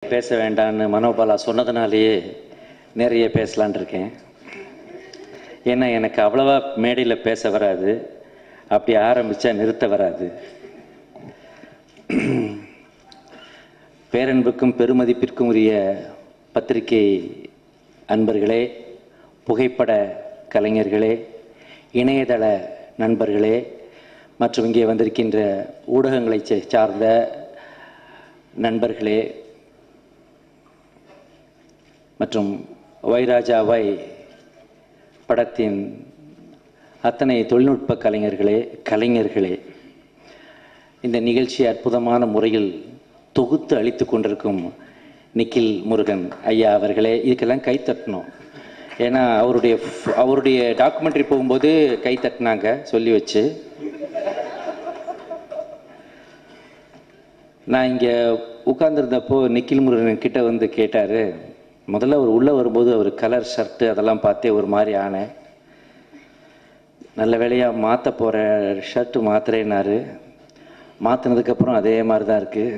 பேச வேண்டான்னு மனோபாலா சொன்னதுனாலேயே நிறைய பேசலான் இருக்கேன் ஏன்னா எனக்கு அவ்வளவா மேடையில் பேச வராது அப்படி ஆரம்பித்தா நிறுத்த வராது பேரன்புக்கும் பெருமதிப்பிற்கும் உரிய பத்திரிகை அன்பர்களே புகைப்பட கலைஞர்களே இணையதள நண்பர்களே மற்றும் இங்கே வந்திருக்கின்ற ஊடகங்களை சே- சார்ந்த நண்பர்களே மற்றும் வைராஜாவை படத்தின் அத்தனை தொழில்நுட்ப கலைஞர்களே கலைஞர்களே இந்த நிகழ்ச்சி அற்புதமான முறையில் தொகுத்து அளித்து கொண்டிருக்கும் நிக்கில் முருகன் ஐயா அவர்களே இதுக்கெல்லாம் கை தட்டணும் ஏன்னா அவருடைய அவருடைய டாக்குமெண்ட்ரி போகும்போது கை தட்டினாங்க சொல்லி வச்சு நான் இங்கே உட்கார்ந்திருந்தப்போ நிக்கில் முருகன் கிட்ட வந்து கேட்டார் முதல்ல அவர் உள்ளே வரும்போது அவர் கலர் ஷர்ட்டு அதெல்லாம் பார்த்தே ஒரு மாதிரி ஆனேன் நல்ல வேலையாக மாற்ற போகிற ஷர்ட்டு மாத்துறேன்னாரு மாற்றினதுக்கப்புறம் அதே மாதிரி தான் இருக்குது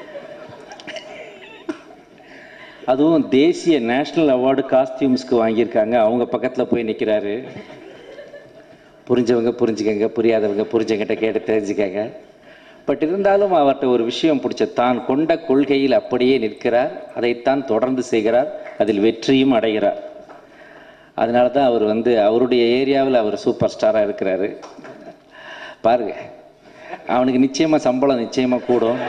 அதுவும் தேசிய நேஷ்னல் அவார்டு காஸ்டியூம்ஸ்க்கு வாங்கியிருக்காங்க அவங்க பக்கத்தில் போய் நிற்கிறாரு புரிஞ்சவங்க புரிஞ்சுக்கங்க புரியாதவங்க புரிஞ்சவங்கிட்ட கேட்டு தெரிஞ்சுக்கங்க பட் இருந்தாலும் அவர்கிட்ட ஒரு விஷயம் பிடிச்ச தான் கொண்ட கொள்கையில் அப்படியே நிற்கிறார் அதைத்தான் தொடர்ந்து செய்கிறார் அதில் வெற்றியும் அடைகிறார் அதனால தான் அவர் வந்து அவருடைய ஏரியாவில் அவர் சூப்பர் ஸ்டாராக இருக்கிறாரு பாருங்க அவனுக்கு நிச்சயமாக சம்பளம் நிச்சயமாக கூடும்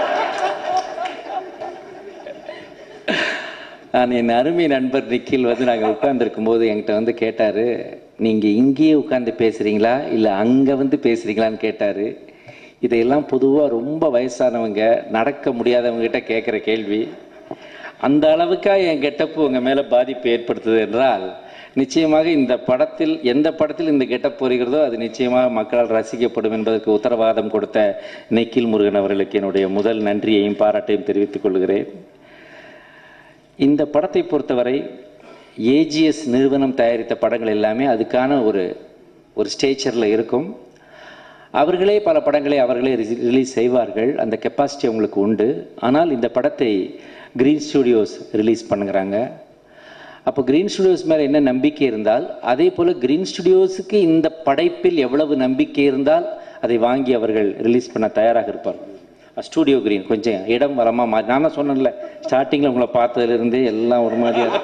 நான் என் அருமை நண்பர் நிக்கில் வந்து நாங்கள் உட்கார்ந்துருக்கும் போது என்கிட்ட வந்து கேட்டார் நீங்கள் இங்கேயே உட்காந்து பேசுகிறீங்களா இல்லை அங்கே வந்து பேசுகிறீங்களான்னு கேட்டார் இதையெல்லாம் பொதுவாக ரொம்ப வயசானவங்க நடக்க முடியாதவங்ககிட்ட கேட்குற கேள்வி அந்த அளவுக்கா என் கெட்டப்பு உங்கள் மேலே பாதிப்பு ஏற்படுத்துது என்றால் நிச்சயமாக இந்த படத்தில் எந்த படத்தில் இந்த கெட்டப் வருகிறதோ அது நிச்சயமாக மக்களால் ரசிக்கப்படும் என்பதற்கு உத்தரவாதம் கொடுத்த நெக்கில் முருகன் அவர்களுக்கு என்னுடைய முதல் நன்றியையும் பாராட்டையும் தெரிவித்துக் கொள்கிறேன் இந்த படத்தை பொறுத்தவரை ஏஜிஎஸ் நிறுவனம் தயாரித்த படங்கள் எல்லாமே அதுக்கான ஒரு ஒரு ஸ்டேச்சரில் இருக்கும் அவர்களே பல படங்களை அவர்களே ரிலீஸ் செய்வார்கள் அந்த கெப்பாசிட்டி அவங்களுக்கு உண்டு ஆனால் இந்த படத்தை கிரீன் ஸ்டுடியோஸ் ரிலீஸ் பண்ணுகிறாங்க அப்போ கிரீன் ஸ்டுடியோஸ் மேலே என்ன நம்பிக்கை இருந்தால் அதே போல் கிரீன் ஸ்டுடியோஸுக்கு இந்த படைப்பில் எவ்வளவு நம்பிக்கை இருந்தால் அதை வாங்கி அவர்கள் ரிலீஸ் பண்ண தயாராக இருப்பார்கள் ஸ்டூடியோ கிரீன் கொஞ்சம் இடம் வரமா மா நான் தான் சொன்னேன்ல ஸ்டார்டிங்கில் உங்களை பார்த்ததுலேருந்தே எல்லாம் ஒரு மாதிரியா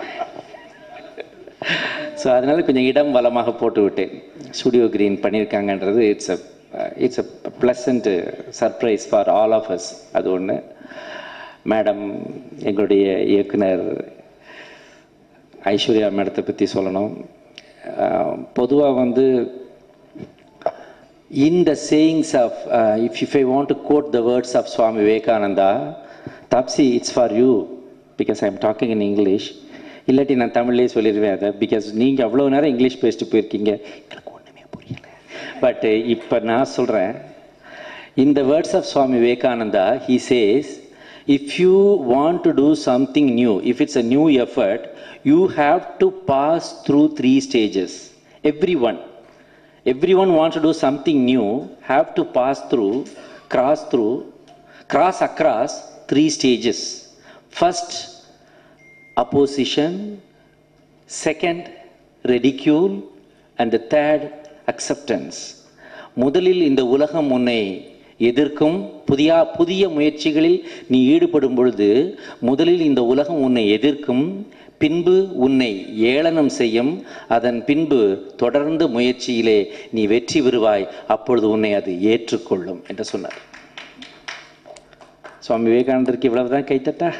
ஸோ அதனால கொஞ்சம் இடம் வளமாக போட்டு விட்டேன் ஸ்டுடியோ கிரீன் பண்ணியிருக்காங்கன்றது it's a it's a pleasant surprise for all of us அது ஒன்று மேடம் எங்களுடைய இயக்குனர் ஐஸ்வர்யா மேடத்தை பற்றி சொல்லணும் பொதுவாக வந்து in the sayings of, uh, if, if I want to quote the words of Swami Vivekananda, Tapsi, it's for you, because I'm talking in English. இல்லாட்டி நான் தமிழ்லேயே சொல்லிடுவேன் அதை பிகாஸ் நீங்கள் அவ்வளோ நேரம் இங்கிலீஷ் பேசிட்டு போயிருக்கீங்க எனக்கு ஒன்றுமே புரியல பட் இப்போ நான் சொல்கிறேன் in the words of Swami Vivekananda, he says, if you want to do something new, if it's a new effort, you have to pass through three stages. Everyone. Everyone wants to do something new, have to pass through, cross through, cross across three stages. First, opposition. Second, ridicule. And the third, acceptance. முதலில் இந்த உலகம் உன்னை எதிர்க்கும் புதிய புதிய முயற்சிகளில் நீ ஈடுபடும் பொழுது முதலில் இந்த உலகம் உன்னை எதிர்க்கும் பின்பு உன்னை ஏளனம் செய்யும் அதன் பின்பு தொடர்ந்து முயற்சியிலே நீ வெற்றி பெறுவாய் அப்பொழுது உன்னை அது ஏற்றுக்கொள்ளும் என்று சொன்னார் சுவாமி விவேகானந்தருக்கு இவ்வளவுதான் கைத்தட்டா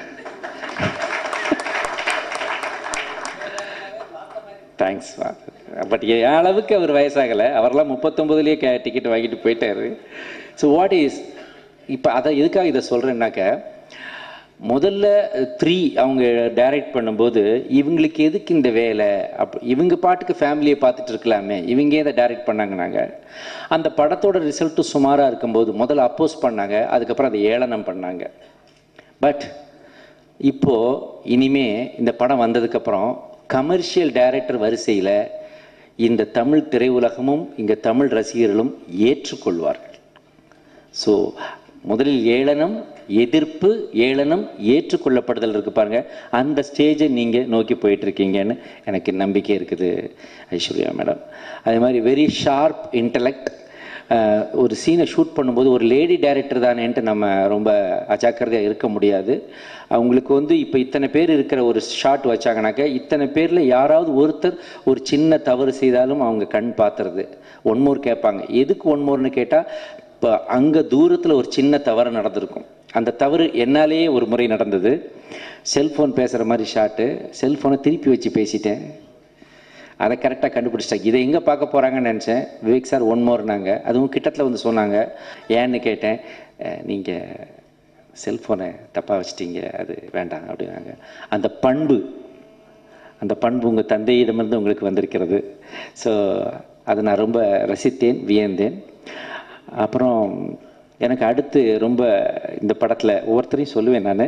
தேங்க்ஸ் பட் என் அளவுக்கு அவர் வயசாகலை அவரெல்லாம் முப்பத்தொம்பதுலேயே கே டிக்கெட் வாங்கிட்டு போயிட்டாரு ஸோ வாட் இஸ் இப்போ அதை எதுக்காக இதை சொல்கிறேன்னாக்க முதல்ல த்ரீ அவங்க டைரக்ட் பண்ணும்போது இவங்களுக்கு எதுக்கு இந்த வேலை அப் இவங்க பாட்டுக்கு ஃபேமிலியை பார்த்துட்டு இருக்கலாமே இவங்க இதை டைரக்ட் பண்ணாங்க நாங்கள் அந்த படத்தோட ரிசல்ட்டும் சுமாராக இருக்கும்போது முதல்ல அப்போஸ் பண்ணாங்க அதுக்கப்புறம் அதை ஏளனம் பண்ணாங்க பட் இப்போது இனிமே இந்த படம் வந்ததுக்கப்புறம் கமர்ஷியல் டைரக்டர் வரிசையில் இந்த தமிழ் திரையுலகமும் இங்கே தமிழ் ரசிகர்களும் ஏற்றுக்கொள்வார்கள் ஸோ முதலில் ஏளனம் எதிர்ப்பு ஏளனம் ஏற்றுக்கொள்ளப்படுதல் இருக்கு பாருங்க அந்த ஸ்டேஜை நீங்கள் நோக்கி போயிட்டு இருக்கீங்கன்னு எனக்கு நம்பிக்கை இருக்குது ஐஸ்வர்யா மேடம் அதே மாதிரி வெரி ஷார்ப் இன்டலெக்ட் ஒரு சீனை ஷூட் பண்ணும்போது ஒரு லேடி டைரக்டர் தானேன்ட்டு நம்ம ரொம்ப அஜாக்கிரதையாக இருக்க முடியாது அவங்களுக்கு வந்து இப்போ இத்தனை பேர் இருக்கிற ஒரு ஷாட் வச்சாங்கனாக்க இத்தனை பேரில் யாராவது ஒருத்தர் ஒரு சின்ன தவறு செய்தாலும் அவங்க கண் பார்த்துறது ஒன் மோர் கேட்பாங்க எதுக்கு ஒன் மோர்னு கேட்டால் இப்போ அங்கே தூரத்தில் ஒரு சின்ன தவறு நடந்திருக்கும் அந்த தவறு என்னாலேயே ஒரு முறை நடந்தது செல்ஃபோன் பேசுகிற மாதிரி ஷாட்டு செல்ஃபோனை திருப்பி வச்சு பேசிட்டேன் அதை கரெக்டாக கண்டுபிடிச்சிட்டாங்க இதை எங்கே பார்க்க போகிறாங்கன்னு நினச்சேன் விவேக் சார் ஒன் மோர்னாங்க அதுவும் கிட்டத்தில் வந்து சொன்னாங்க ஏன்னு கேட்டேன் நீங்கள் செல்ஃபோனை தப்பாக வச்சிட்டீங்க அது வேண்டாம் அப்படின்னாங்க அந்த பண்பு அந்த பண்பு உங்கள் தந்தையிடமிருந்து உங்களுக்கு வந்திருக்கிறது ஸோ அதை நான் ரொம்ப ரசித்தேன் வியந்தேன் அப்புறம் எனக்கு அடுத்து ரொம்ப இந்த படத்தில் ஒவ்வொருத்தரையும் சொல்லுவேன் நான்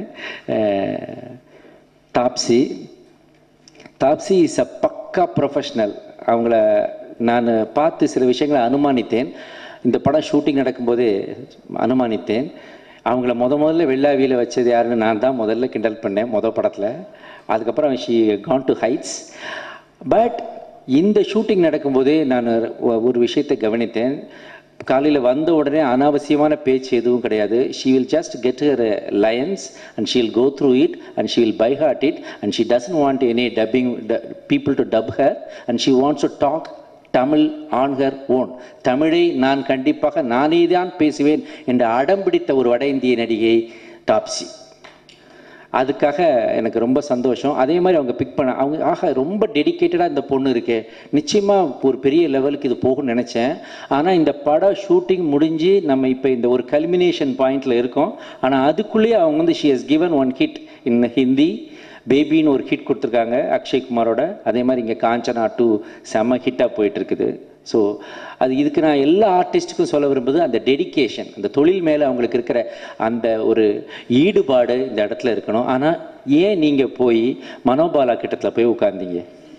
தாப்சி தாப்சி இஸ் அ பக்கா ப்ரொஃபஷ்னல் அவங்கள நான் பார்த்து சில விஷயங்களை அனுமானித்தேன் இந்த படம் ஷூட்டிங் நடக்கும்போதே அனுமானித்தேன் அவங்கள முத முதல்ல வெள்ளாவியில் வச்சது யாருன்னு நான் தான் முதல்ல கிண்டல் பண்ணேன் முத படத்தில் அதுக்கப்புறம் she gone to heights but இந்த ஷூட்டிங் நடக்கும்போதே நான் ஒரு விஷயத்தை கவனித்தேன் காலையில் வந்த உடனே அனாவசியமான பேச்சு எதுவும் கிடையாது she will just get her lines and she will go through it and she will by heart it and she doesn't want any dubbing people to dub her and she wants to talk Tamil on her own தமிழை நான் கண்டிப்பாக நானே தான் பேசுவேன் என்று அடம் பிடித்த ஒரு வட இந்திய நடிகை டாப்சி அதுக்காக எனக்கு ரொம்ப சந்தோஷம் அதே மாதிரி அவங்க பிக் பண்ண அவங்க ஆக ரொம்ப டெடிக்கேட்டடாக இந்த பொண்ணு இருக்கே நிச்சயமாக ஒரு பெரிய லெவலுக்கு இது போகும்னு நினச்சேன் ஆனால் இந்த படம் ஷூட்டிங் முடிஞ்சு நம்ம இப்போ இந்த ஒரு கல்மினேஷன் பாயிண்டில் இருக்கோம் ஆனால் அதுக்குள்ளேயே அவங்க வந்து she has given one hit in Hindi பேபின்னு ஒரு ஹிட் கொடுத்துருக்காங்க அக்ஷய் குமாரோட அதே மாதிரி இங்கே காஞ்சனா டூ செம்ம ஹிட்டாக போயிட்டு இருக்குது ஸோ அது இதுக்கு நான் எல்லா ஆர்டிஸ்ட்டுக்கும் சொல்ல விரும்புது அந்த டெடிக்கேஷன் அந்த தொழில் மேலே அவங்களுக்கு இருக்கிற அந்த ஒரு ஈடுபாடு இந்த இடத்துல இருக்கணும் ஆனால் ஏன் நீங்கள் போய் மனோபாலா கிட்டத்தில் போய் உட்காந்தீங்க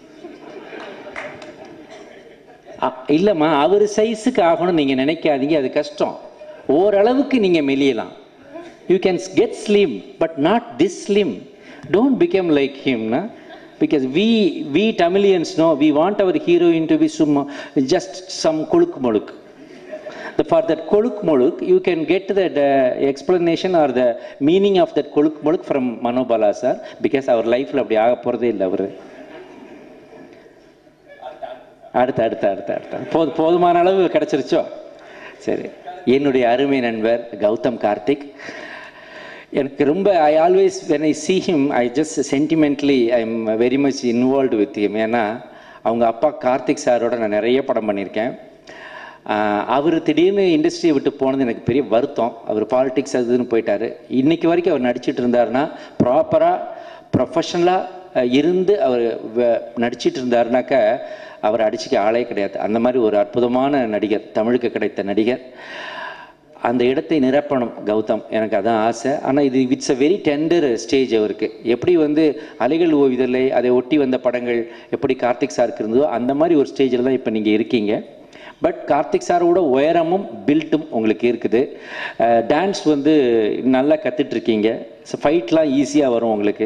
இல்லைம்மா அவர் சைஸுக்கு ஆகணும்னு நீங்கள் நினைக்காதீங்க அது கஷ்டம் ஓரளவுக்கு நீங்கள் மெலியலாம் you can get slim but not this slim don't become like ஹிம்னா because we we Tamilians know we want our heroine to be some, just some kuluk muluk. The, for that koluk muluk, you can get the uh, explanation or the meaning of that koluk muluk from Manobala sir, because our life அப்படி ஆக போகிறதே இல்லை அவர் அடுத்த அடுத்த அடுத்த அடுத்த போது போதுமான அளவு கிடச்சிருச்சோ சரி என்னுடைய அருமை நண்பர் கௌதம் கார்த்திக் எனக்கு ரொம்ப I always when I see him I just sentimentally I am very much involved with him ஏன்னா அவங்க அப்பா கார்த்திக் சாரோட நான் நிறைய படம் பண்ணியிருக்கேன் அவர் திடீர்னு இண்டஸ்ட்ரியை விட்டு போனது எனக்கு பெரிய வருத்தம் அவர் பாலிடிக்ஸ் அதுன்னு போயிட்டார் இன்னைக்கு வரைக்கும் அவர் நடிச்சிட்டு இருந்தாருன்னா ப்ராப்பராக ப்ரொஃபஷனலாக இருந்து அவர் நடிச்சிட்டு இருந்தாருனாக்க அவர் அடிச்சுக்க ஆளே கிடையாது அந்த மாதிரி ஒரு அற்புதமான நடிகர் தமிழுக்கு கிடைத்த நடிகர் அந்த இடத்தை நிரப்பணும் கௌதம் எனக்கு அதான் ஆசை ஆனால் இது it's a very tender stage அவருக்கு எப்படி வந்து அலைகள் ஓவிதலை அதை ஒட்டி வந்த படங்கள் எப்படி கார்த்திக் சாருக்கு இருந்ததோ அந்த மாதிரி ஒரு ஸ்டேஜில் தான் இப்போ நீங்கள் இருக்கீங்க பட் கார்த்திக் சாரோட உயரமும் பில்ட்டும் உங்களுக்கு இருக்குது டான்ஸ் வந்து நல்லா கற்றுட்ருக்கீங்க ஸோ ஃபைட்லாம் ஈஸியாக வரும் உங்களுக்கு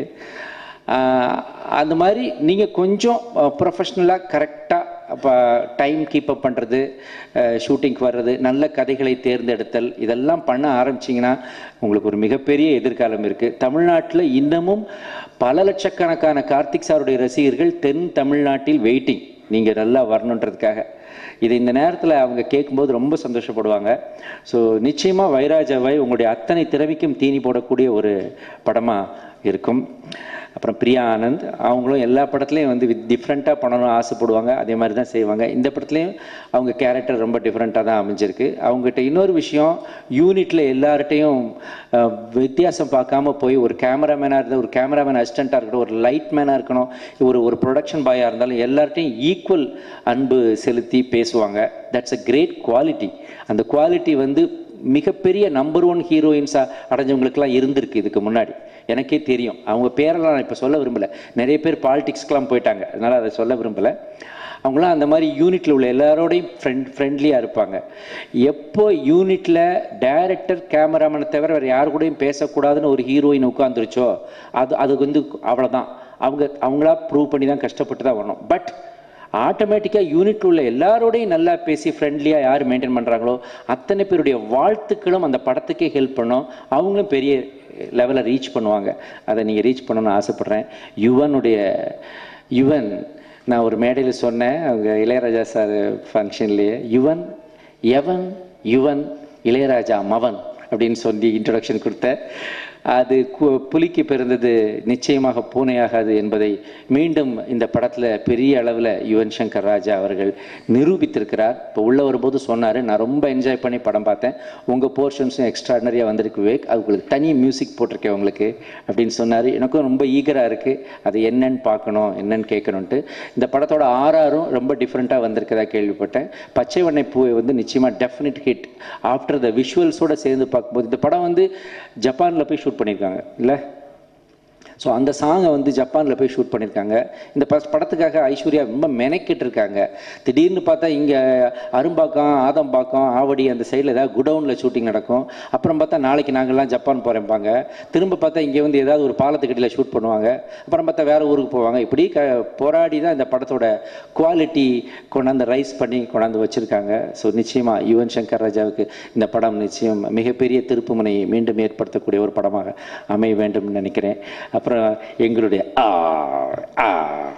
அந்த மாதிரி நீங்கள் கொஞ்சம் ப்ரொஃபஷ்னலாக கரெக்டாக அப்போ டைம் கீப் அப் பண்ணுறது ஷூட்டிங்க்கு வர்றது நல்ல கதைகளை தேர்ந்தெடுத்தல் இதெல்லாம் பண்ண ஆரம்பிச்சிங்கன்னா உங்களுக்கு ஒரு மிகப்பெரிய எதிர்காலம் இருக்குது தமிழ்நாட்டில் இன்னமும் பல லட்சக்கணக்கான கார்த்திக் சாருடைய ரசிகர்கள் தென் தமிழ்நாட்டில் வெயிட்டிங் நீங்கள் நல்லா வரணுன்றதுக்காக இது இந்த நேரத்தில் அவங்க கேட்கும்போது ரொம்ப சந்தோஷப்படுவாங்க ஸோ நிச்சயமாக வைராஜாவை உங்களுடைய அத்தனை திறமைக்கும் தீனி போடக்கூடிய ஒரு படமாக இருக்கும் அப்புறம் பிரியா ஆனந்த் அவங்களும் எல்லா படத்துலையும் வந்து வித் டிஃப்ரெண்ட்டாக பண்ணணும்னு ஆசைப்படுவாங்க அதே மாதிரி தான் செய்வாங்க இந்த படத்துலையும் அவங்க கேரக்டர் ரொம்ப டிஃப்ரெண்ட்டாக தான் அமைஞ்சிருக்கு அவங்ககிட்ட இன்னொரு விஷயம் யூனிட்டில் எல்லார்ட்டையும் வித்தியாசம் பார்க்காம போய் ஒரு கேமராமேனாக இருந்தால் ஒரு கேமராமேன் அசிஸ்டண்ட்டாக இருக்கட்டும் ஒரு லைட் மேனாக இருக்கணும் ஒரு ஒரு ப்ரொடக்ஷன் பாயாக இருந்தாலும் எல்லார்ட்டையும் ஈக்குவல் அன்பு செலுத்தி பேசுவாங்க தட்ஸ் அ கிரேட் குவாலிட்டி அந்த குவாலிட்டி வந்து மிகப்பெரிய நம்பர் ஒன் ஹீரோயின்ஸாக அடைஞ்சவங்களுக்குலாம் இருந்திருக்கு இதுக்கு முன்னாடி எனக்கே தெரியும் அவங்க பேரெல்லாம் நான் இப்போ சொல்ல விரும்பலை நிறைய பேர் பாலிடிக்ஸ்க்கெலாம் போயிட்டாங்க அதனால் அதை சொல்ல விரும்பலை அவங்களாம் அந்த மாதிரி யூனிட்டில் உள்ள எல்லாரோடையும் ஃப்ரெண்ட் ஃப்ரெண்ட்லியாக இருப்பாங்க எப்போ யூனிட்டில் டைரக்டர் கேமராமேனை தவிர வேறு யாரு கூடயும் பேசக்கூடாதுன்னு ஒரு ஹீரோயின் உட்காந்துருச்சோ அது அது வந்து அவ்வளோதான் அவங்க அவங்களா ப்ரூவ் பண்ணி தான் கஷ்டப்பட்டு தான் வரணும் பட் ஆட்டோமேட்டிக்காக யூனிட் உள்ள எல்லாரோடையும் நல்லா பேசி ஃப்ரெண்ட்லியாக யார் மெயின்டைன் பண்ணுறாங்களோ அத்தனை பேருடைய வாழ்த்துக்களும் அந்த படத்துக்கே ஹெல்ப் பண்ணும் அவங்களும் பெரிய லெவலில் ரீச் பண்ணுவாங்க அதை நீங்கள் ரீச் பண்ணணும்னு ஆசைப்பட்றேன் யுவனுடைய யுவன் நான் ஒரு மேடையில் சொன்னேன் அவங்க இளையராஜா சார் ஃபங்க்ஷன்லேயே யுவன் எவன் யுவன் இளையராஜா மவன் அப்படின்னு சொல்லி இன்ட்ரடக்ஷன் கொடுத்தேன் அது கு- புலிக்கு பிறந்தது நிச்சயமாக பூனையாகாது என்பதை மீண்டும் இந்த படத்தில் பெரிய அளவில் யுவன் சங்கர் ராஜா அவர்கள் நிரூபித்திருக்கிறார் இப்போ உள்ள வரும்போது சொன்னார் நான் ரொம்ப என்ஜாய் பண்ணி படம் பார்த்தேன் உங்கள் போர்ஷன்ஸும் எக்ஸ்ட்ராடனரியாக வந்திருக்கு விவேக் அது உங்களுக்கு தனி மியூசிக் போட்டிருக்கேன் உங்களுக்கு அப்படின்னு சொன்னார் எனக்கும் ரொம்ப ஈகராக இருக்குது அது என்னன்னு பார்க்கணும் என்னன்னு கேட்கணுன்ட்டு இந்த படத்தோட ஆர்ஆரும் ரொம்ப டிஃப்ரெண்ட்டாக வந்திருக்கதா கேள்விப்பட்டேன் பச்சை வண்ணை பூவை வந்து நிச்சயமாக டெஃபினட் ஹிட் ஆஃப்டர் த விஷுவல்ஸோட சேர்ந்து பார்க்கும்போது இந்த படம் வந்து ஜப்பானில் போய் ஷூட் பண்ணியிருக்காங்க இல்லை ஸோ அந்த சாங்கை வந்து ஜப்பானில் போய் ஷூட் பண்ணியிருக்காங்க இந்த ப படத்துக்காக ஐஸ்வர்யா ரொம்ப மெனக்கிட்டு இருக்காங்க திடீர்னு பார்த்தா இங்கே அரும்பாக்கம் ஆதம்பாக்கம் ஆவடி அந்த சைடில் ஏதாவது குடவுனில் ஷூட்டிங் நடக்கும் அப்புறம் பார்த்தா நாளைக்கு நாங்கள்லாம் ஜப்பான் போகிறேன்பாங்க திரும்ப பார்த்தா இங்கே வந்து ஏதாவது ஒரு பாலத்துக்கடியில் ஷூட் பண்ணுவாங்க அப்புறம் பார்த்தா வேறு ஊருக்கு போவாங்க இப்படி க போராடி தான் இந்த படத்தோட குவாலிட்டி கொண்டாந்து ரைஸ் பண்ணி கொண்டாந்து வச்சுருக்காங்க ஸோ நிச்சயமாக யுவன் சங்கர் ராஜாவுக்கு இந்த படம் நிச்சயம் மிகப்பெரிய திருப்புமுனையை மீண்டும் ஏற்படுத்தக்கூடிய ஒரு படமாக அமைய வேண்டும்னு நினைக்கிறேன் அப்புறம் எங்களுடைய ஆ ஆ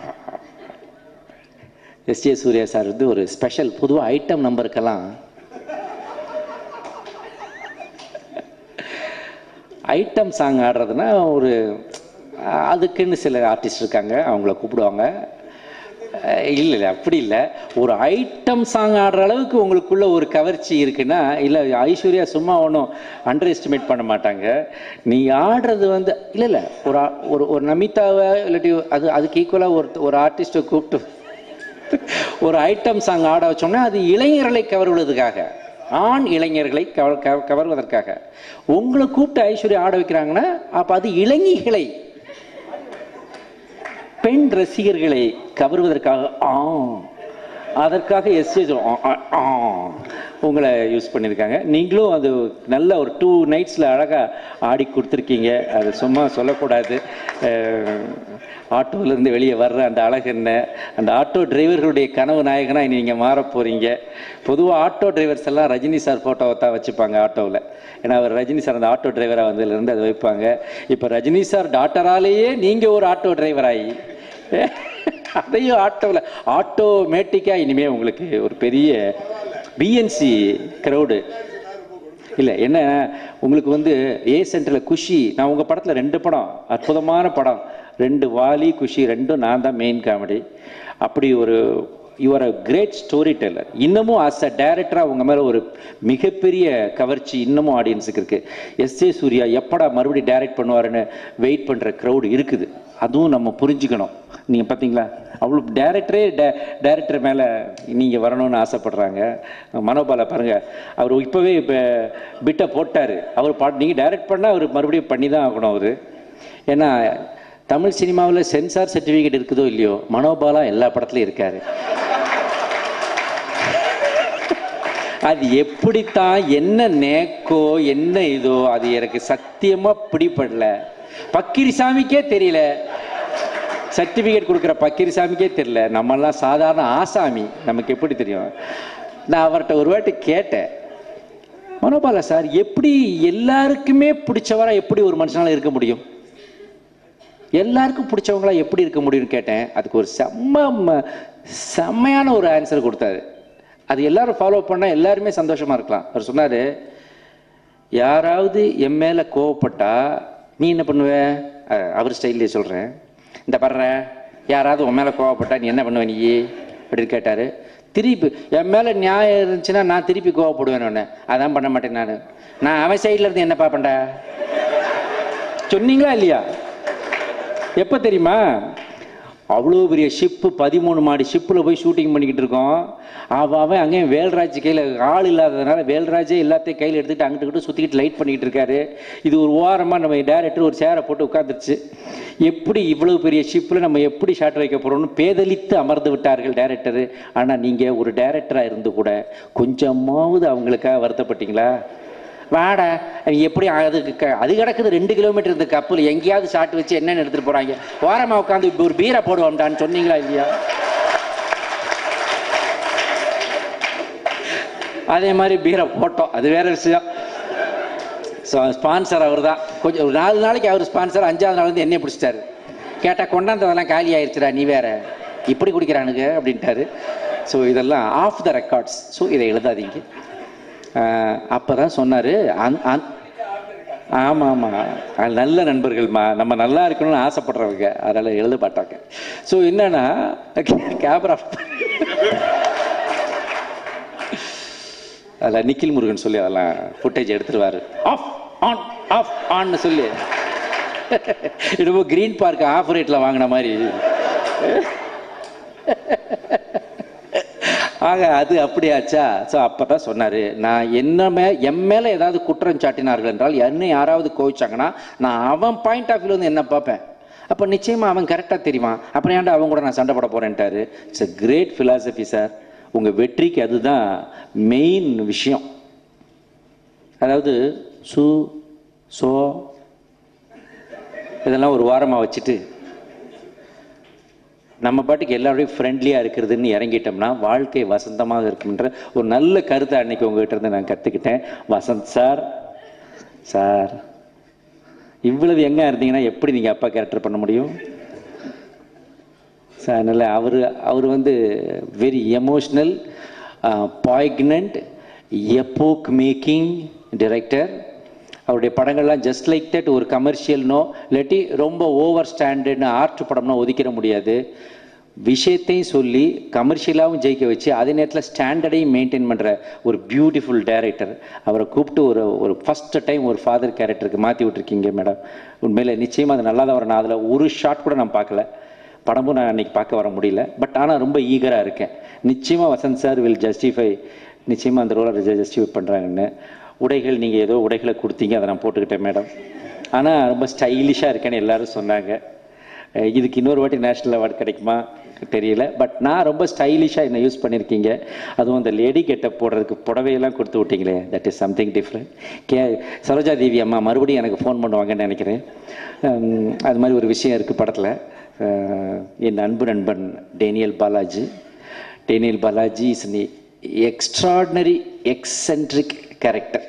எஸ் ஜே சூர்யா சார் வந்து ஒரு ஸ்பெஷல் பொதுவாக ஐட்டம் நம்பருக்கெல்லாம் ஐட்டம் சாங் ஆடுறதுனா ஒரு அதுக்குன்னு சில ஆர்டிஸ்ட் இருக்காங்க அவங்கள கூப்பிடுவாங்க இல்லை இல்லை அப்படி இல்லை ஒரு ஐட்டம் சாங் ஆடுற அளவுக்கு உங்களுக்குள்ள ஒரு கவர்ச்சி இருக்குன்னா இல்லை ஐஸ்வர்யா சும்மா ஒன்றும் அண்டர் எஸ்டிமேட் பண்ண மாட்டாங்க நீ ஆடுறது வந்து இல்லை இல்லை ஒரு ஆ- ஒரு ஒரு நமிதாவை இல்லாட்டி அது அதுக்கு ஈக்குவலாக ஒரு ஒரு ஆர்டிஸ்ட்டை கூப்பிட்டு ஒரு ஐட்டம் சாங் ஆட வச்சோம்னா அது இளைஞர்களை கவர்வதற்காக ஆண் இளைஞர்களை கவர் கவ- கவர்வதற்காக உங்களை கூப்பிட்டு ஐஸ்வர்யா ஆட வைக்கிறாங்கன்னா அப்போ அது இளைஞர்களை பெண் ரசிகர்களை கவர்வதற்காக ஆ அதற்காக எஸ்ஏஜ் உங்களை யூஸ் பண்ணியிருக்காங்க நீங்களும் அது நல்ல ஒரு டூ நைட்ஸில் அழகாக ஆடி கொடுத்துருக்கீங்க அது சும்மா சொல்லக்கூடாது அஹ், ஆட்டோவிலேருந்து வெளியே வர்ற அந்த அழகு என்ன அந்த ஆட்டோ டிரைவர்களுடைய கனவு நாயகனாக இனி நீங்கள் மாற போகிறீங்க பொதுவாக ஆட்டோ டிரைவர்ஸ் எல்லாம் ரஜினி சார் ஃபோட்டோவை தான் வச்சுப்பாங்க ஆட்டோவில் ஏன்னா அவர் ரஜினி சார் அந்த ஆட்டோ டிரைவராக வந்ததுலேருந்து அதை வைப்பாங்க இப்போ ரஜினி சார் டாக்டராலேயே நீங்கள் ஒரு ஆட்டோ டிரைவராகி அதையும் ஆட்டோவில் ஆட்டோமேட்டிக்காக இனிமேல் உங்களுக்கு ஒரு பெரிய பிஎன்சி க்ரௌடு இல்லை என்ன உங்களுக்கு வந்து ஏ சென்டரில் குஷி நான் உங்கள் படத்தில் ரெண்டு படம் அற்புதமான படம் ரெண்டு வாலி குஷி ரெண்டும் நான் தான் மெயின் காமெடி அப்படி ஒரு your a great storyteller இன்னமும் அஸ் அ டேரக்டராக உங்கள் மேலே ஒரு மிகப்பெரிய கவர்ச்சி இன்னமும் ஆடியன்ஸுக்கு இருக்குது எஸ் ஜே சூர்யா எப்படா மறுபடியும் டைரக்ட் பண்ணுவாருன்னு வெயிட் பண்ணுற க்ரௌடு இருக்குது அதுவும் நம்ம புரிஞ்சுக்கணும் நீங்கள் பார்த்தீங்களா அவ்வளோ டேரக்டரே டே டேரக்டர் மேலே நீங்கள் வரணும்னு ஆசைப்படுறாங்க மனோபாலா பாருங்கள் அவர் இப்போவே இப்போ பிட்டை போட்டார் அவர் பாட்டு நீங்கள் டைரக்ட் பண்ணால் அவர் மறுபடியும் பண்ணி தான் ஆகணும் அவர் ஏன்னா தமிழ் சினிமாவில் சென்சார் சர்டிஃபிகேட் இருக்குதோ இல்லையோ மனோபாலா எல்லா படத்துலையும் இருக்காரு அது எப்படித்தான் என்ன நேக்கோ என்ன இதோ அது எனக்கு சத்தியமா பிடிபடல பக்கிரிசாமிக்கே தெரியல சர்டிஃபிகேட் கொடுக்குற பக்கிரிசாமிக்கே தெரியல நம்மெல்லாம் சாதாரண ஆசாமி நமக்கு எப்படி தெரியும் நான் அவர்கிட்ட ஒரு வாட்டி கேட்டேன் மனோபாலா சார் எப்படி எல்லாருக்குமே பிடிச்சவரா எப்படி ஒரு மனுஷனால இருக்க முடியும் எல்லாருக்கும் பிடிச்சவங்களா எப்படி இருக்க முடியும்னு கேட்டேன் அதுக்கு ஒரு செம்ம ம- செம்மையான ஒரு ஆன்சர் கொடுத்தாரு அது எல்லாரும் ஃபாலோ பண்ணால் எல்லாருமே சந்தோஷமா இருக்கலாம் அவர் சொன்னார் யாராவது என் மேலே கோவப்பட்டா நீ என்ன பண்ணுவ அஹ், அவர் ஸ்டைல்லே சொல்கிறேன் இந்த படுற யாராவது உன் மேலே கோவப்பட்டா நீ என்ன பண்ணுவ நீ அப்படின்னு கேட்டார் திருப்பி என் மேலே நியாயம் இருந்துச்சுன்னா நான் திருப்பி கோவப்படுவேன் ஒன்று அதான் பண்ண மாட்டேன் நான் நான் அவன் சைடில் இருந்து என்ன பார்ப்பேன்டா சொன்னீங்களா இல்லையா எப்போ தெரியுமா அவ்வளோ பெரிய ஷிப்பு பதிமூணு மாடி ஷிப்பில் போய் ஷூட்டிங் பண்ணிக்கிட்டு இருக்கோம் அவன் அவன் அங்கேயும் வேல்ராஜ் கையில் ஆள் இல்லாததுனால வேல்ராஜே எல்லாத்தையும் கையில் எடுத்துக்கிட்டு அங்கிட்டு இங்கிட்டு சுற்றிக்கிட்டு லைட் பண்ணிக்கிட்டு இருக்காரு இது ஒரு ஓரமாக நம்ம டேரக்டர் ஒரு சேரை போட்டு உட்காந்துருச்சு எப்படி இவ்வளவு பெரிய ஷிப்பில் நம்ம எப்படி ஷாட் வைக்க போகிறோம்னு பேதலித்து அமர்ந்து விட்டார்கள் டேரக்டர் ஆனால் நீங்கள் ஒரு டேரக்டராக இருந்து கூட கொஞ்சமாவது அவங்களுக்காக வருத்தப்பட்டீங்களா வாடா அவன் எப்படி அதுக்கு க- அது கிடக்குது ரெண்டு கிலோமீட்டர் இந்த கப்பல் எங்கேயாவது ஷாட் வச்சு என்னென்னு எடுத்துகிட்டு போகிறாங்க ஓரமாக உட்காந்து இப்படி ஒரு பீரை போடுவோம்டான்னு சொன்னீங்களா இல்லையா அதே மாதிரி பீரை போட்டோம் அது வேற விஷயம் ஸோ ஸ்பான்சர் அவர் தான் கொஞ்சம் ஒரு நாலு நாளைக்கு அவர் ஸ்பான்சர் அஞ்சாவது நாள் வந்து என்னைய பிடிச்சிட்டாரு கேட்டால் கொண்டாந்ததெல்லாம் காலி ஆயிடுச்சுடா நீ வேற இப்படி குடிக்கிறானுங்க அப்படின்ட்டாரு ஸோ இதெல்லாம் ஆஃப் த ரெக்கார்ட்ஸ் ஸோ இதை எழுதாதீங்க அப்போ தான் சொன்னார் அந் அந் ஆமாம் ஆமாம் அது நல்ல நண்பர்கள்மா நம்ம நல்லா இருக்கணும்னு ஆசைப்படுறவங்க அதனால் எழுத மாட்டாங்க ஸோ என்னன்னா கேமரா அதில் நிக்கில் முருகன் சொல்லி அதெல்லாம் ஃபுட்டேஜ் எடுத்துருவார் ஆஃப் ஆன் ஆஃப் ஆன்னு சொல்லி என்னமோ கிரீன் பார்க் ஆஃப் ரேட்டில் வாங்கின மாதிரி ஆக அது அப்படியாச்சா ஸோ அப்போ தான் சொன்னார் நான் என்ன மே என் மேலே ஏதாவது குற்றம் சாட்டினார்கள் என்றால் என்னை யாராவது கோவிச்சாங்கன்னா நான் அவன் பாயிண்ட் ஆஃப் வியூ வந்து என்ன பார்ப்பேன் அப்போ நிச்சயமாக அவன் கரெக்டாக தெரியுமா அப்புறம் ஏன்டா அவன் கூட நான் சண்டை போட போகிறேன்ட்டாரு it's a great philosophy sir உங்கள் வெற்றிக்கு அதுதான் மெயின் விஷயம் அதாவது சு சோ இதெல்லாம் ஒரு வாரமாக வச்சுட்டு நம்ம பாட்டுக்கு எல்லாரோடையும் ஃப்ரெண்ட்லியாக இருக்கிறதுன்னு இறங்கிட்டோம்னா வாழ்க்கை வசந்தமாக இருக்குன்ற ஒரு நல்ல கருத்தை அன்னைக்கு உங்ககிட்ட இருந்து நான் கற்றுக்கிட்டேன் வசந்த் சார் சார் இவ்வளவு எங்க இருந்தீங்கன்னா எப்படி நீங்கள் அப்பா கேரக்டர் பண்ண முடியும் சார் அதனால் அவர் அவர் வந்து very emotional poignant epoch making director அவருடைய படங்கள்லாம் ஜஸ்ட் லைக் தட் ஒரு கமர்ஷியல்னோ இல்லாட்டி ரொம்ப ஓவர் ஸ்டாண்டர்ட்னு ஆர்ட் படம்னா ஒதுக்கிட முடியாது விஷயத்தையும் சொல்லி கமர்ஷியலாகவும் ஜெயிக்க வச்சு அதே நேரத்தில் ஸ்டாண்டர்டையும் மெயின்டைன் பண்ணுற ஒரு பியூட்டிஃபுல் டைரக்டர் அவரை கூப்பிட்டு ஒரு ஒரு ஃபஸ்ட்டு டைம் ஒரு ஃபாதர் கேரக்டருக்கு மாற்றி விட்ருக்கீங்க மேடம் உண்மையில் நிச்சயமாக அது நல்லா தான் வரும் நான் அதில் ஒரு ஷாட் கூட நான் பார்க்கல படமும் நான் அன்னைக்கு பார்க்க வர முடியல பட் ஆனால் ரொம்ப ஈகராக இருக்கேன் நிச்சயமாக வசந்த் சார் வில் ஜஸ்டிஃபை நிச்சயமாக அந்த ரோலை ஜஸ்டிஃபை பண்ணுறாங்கன்னு உடைகள் நீங்கள் ஏதோ உடைகளை கொடுத்தீங்க அதை நான் போட்டுக்கிட்டேன் மேடம் ஆனால் ரொம்ப ஸ்டைலிஷாக இருக்கேன்னு எல்லாரும் சொன்னாங்க அஹ் இதுக்கு இன்னொரு வாட்டி நேஷ்னல் அவார்டு கிடைக்குமா தெரியல பட் நான் ரொம்ப ஸ்டைலிஷாக என்ன யூஸ் பண்ணியிருக்கீங்க அதுவும் அந்த லேடி கெட்டப் போடுறதுக்கு புடவையெல்லாம் கொடுத்து விட்டீங்களே that is something different K Saroja Devi அம்மா மறுபடியும் எனக்கு ஃபோன் பண்ணுவாங்கன்னு நினைக்கிறேன் உம், அது மாதிரி ஒரு விஷயம் இருக்குது படத்தில் என் அன்பு நண்பன் Daniel Balaji Daniel Balaji is an extraordinary eccentric character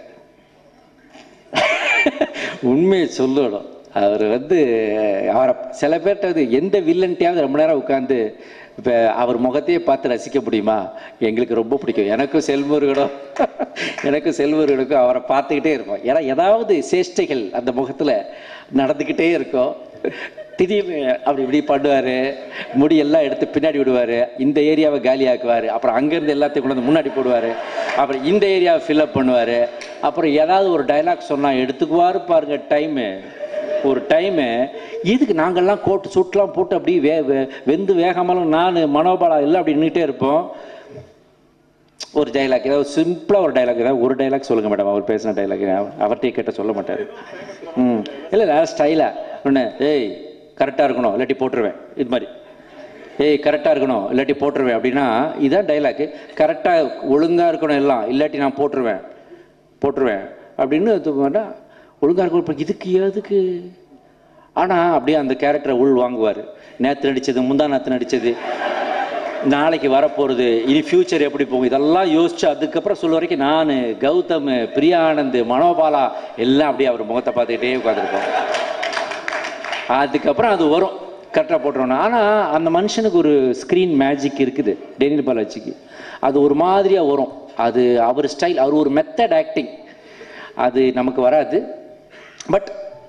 உண்மையை சொல்லணும் அவர் வந்து அவரை சில பேர்கிட்ட வந்து எந்த வில்லன்ட்டையாவது ரொம்ப நேரம் உட்காந்து இப்போ அவர் முகத்தையே பார்த்து ரசிக்க முடியுமா எங்களுக்கு ரொம்ப பிடிக்கும் எனக்கும் செல்முருகனும் எனக்கும் செல்முருகனுக்கும் அவரை பார்த்துக்கிட்டே இருப்போம் ஏன்னா ஏதாவது சேஷ்டைகள் அந்த முகத்தில் நடந்துக்கிட்டே இருக்கும் திடீர்னு அப்படி இப்படி பண்ணுவார் முடியெல்லாம் எடுத்து பின்னாடி விடுவார் இந்த ஏரியாவை காலியாக்குவார் அப்புறம் அங்கேருந்து எல்லாத்தையும் கொண்டு வந்து முன்னாடி போடுவார் அப்புறம் இந்த ஏரியாவை ஃபில்அப் பண்ணுவார் அப்புறம் ஏதாவது ஒரு டைலாக் சொன்னால் எடுத்துக்குவார் பாருங்க டைமு ஒரு டைமு இதுக்கு நாங்கள்லாம் கோட்டு சுட்டுலாம் போட்டு அப்படியே வே வே- வெந்து வேகாமலும் நான் மனோபாலா எல்லாம் அப்படி நின்றுட்டே இருப்போம் ஒரு டைலாக் ஏதாவது சிம்பிளாக ஒரு டைலாக் ஏதாவது ஒரு டைலாக் சொல்லுங்கள் மேடம் அவர் பேசின டைலாக் அவர்கிட்டயே கேட்ட சொல்ல மாட்டார் ம் இல்லை நான் ஸ்டைலாக ஒன்று ஏய் கரெக்டாக இருக்கணும் இல்லாட்டி போட்டுருவேன் இது மாதிரி ஏய் கரெக்டாக இருக்கணும் இல்லாட்டி போட்டுருவேன் அப்படின்னா இதான் டைலாக்கு கரெக்டாக ஒழுங்காக இருக்கணும் எல்லாம் இல்லாட்டி நான் போட்டுருவேன் போட்டுருவேன் அப்படின்னு இது வேண்டா ஒழுங்காக இருக்கணும் இப்ப இதுக்கு எதுக்கு ஆனால் அப்படியே அந்த கேரக்டரை உள் வாங்குவார் நேற்று நடித்தது முந்தா நேற்று நடித்தது நாளைக்கு வரப்போகிறது இனி ஃப்யூச்சர் எப்படி போகும் இதெல்லாம் யோசிச்சு அதுக்கப்புறம் சொல்ல வரைக்கும் நான் கௌதம் பிரியா ஆனந்த் மனோபாலா எல்லாம் அப்படியே அவர் முகத்தை பார்த்துக்கிட்டே உட்காந்துருப்போம் அதுக்கப்புறம் அது வரும் கரெக்டாக போட்டுருவோம் ஆனால் அந்த மனுஷனுக்கு ஒரு ஸ்க்ரீன் மேஜிக் இருக்குது டேனியல் பாலாஜிக்கு அது ஒரு மாதிரியாக வரும் அது அவர் ஸ்டைல் அவர் ஒரு மெத்தட் ஆக்டிங் அது நமக்கு வராது பட்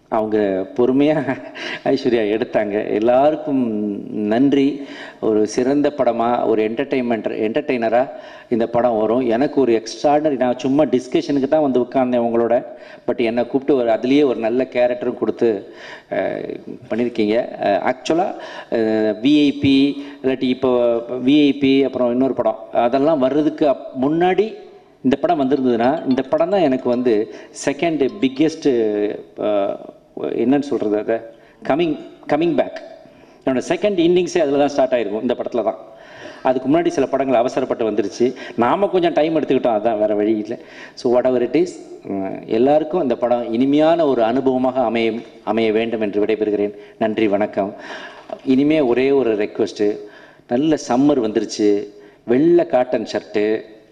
அவங்க பொறுமையாக ஐஸ்வர்யா எடுத்தாங்க எல்லாருக்கும் நன்றி ஒரு சிறந்த படமாக ஒரு என்டர்டெயின்மெண்ட் என்டர்டெய்னராக இந்த படம் வரும் எனக்கு ஒரு எக்ஸ்ட்ராடனரி நான் சும்மா டிஸ்கஷனுக்கு தான் வந்து உட்கார்ந்தேன் உங்களோட பட் என்னை கூப்பிட்டு ஒரு அதுலேயே ஒரு நல்ல கேரக்டரும் கொடுத்து அஹ், பண்ணியிருக்கீங்க ஆக்சுவலாக விஐபி இல்லாட்டி இப்போ விஐபி அப்புறம் இன்னொரு படம் அதெல்லாம் வர்றதுக்கு அப்- முன்னாடி இந்த படம் வந்திருந்ததுன்னா இந்த படம் தான் எனக்கு வந்து செகண்ட் பிக்கெஸ்ட்டு என்னன்னு சொல்கிறது அதை கமிங் கமிங் பேக் என்னோட செகண்ட் இன்னிங்ஸே அதில் தான் ஸ்டார்ட் ஆயிருக்கும் இந்த படத்தில் தான் அதுக்கு முன்னாடி சில படங்கள் அவசரப்பட்டு வந்துருச்சு நாம் கொஞ்சம் டைம் எடுத்துக்கிட்டோம் அதான் வேறு வழி இல்லை so whatever it is எல்லாருக்கும் இந்த படம் இனிமையான ஒரு அனுபவமாக அமைய அமைய வேண்டும் என்று விடைபெறுகிறேன் நன்றி வணக்கம் இனிமே ஒரே ஒரு ரெக்வஸ்ட்டு நல்ல சம்மர் வந்துருச்சு வெள்ளை காட்டன் ஷர்ட்டு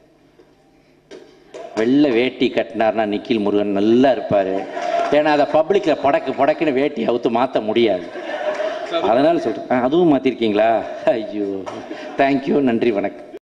வெள்ளை வேட்டி கட்டினார்னா நிக்கில் முருகன் நல்லா இருப்பார் ஏன்னா அதை பப்ளிக்கில் படக்கு படக்குன்னு வேட்டி அவுத்து மாற்ற முடியாது அதனால் சொல்கிறேன் அதுவும் மாற்றிருக்கீங்களா ஐயோ தேங்க்யூ நன்றி வணக்கம்